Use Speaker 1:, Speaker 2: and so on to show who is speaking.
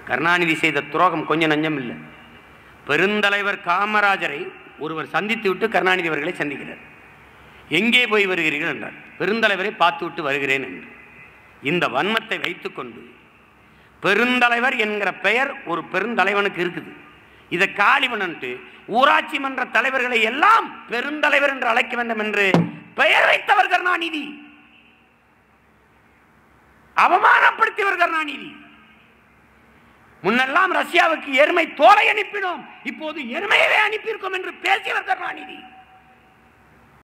Speaker 1: கருணாநிதி செய்த துரோகம் கொஞ்சம் நஞ்சம் இல்லை பெருந்தலைவர் காமராஜரை ஒருவர் சந்தித்து விட்டு கருணாநிதி அவர்களை சந்திக்கிறார் எங்கே போய் வருகிறீர்கள் என்றார் பெருந்தலைவரை பார்த்து விட்டு வருகிறேன் என்று இந்த வன்மத்தை வைத்துக்கொண்டு பெருந்தலைவர் என்கிற பெயர் ஒரு பெருந்தலைவனுக்கு இருக்குது இதை காலி பண்ணிட்டு ஊராட்சி மன்ற தலைவர்களை எல்லாம் பெருந்தலைவர் என்று அழைக்க வேண்டும் என்று பெயர் வைத்தவர் கருணாநிதி அவமானப்படுத்தியவர் கருணாநிதி முன்னெல்லாம் ரஷ்யாவுக்கு எருமை தோலை அனுப்பினோம் இப்போது எருமையவே அனுப்பியிருக்கோம் என்று பேசியவர் கருணாநிதி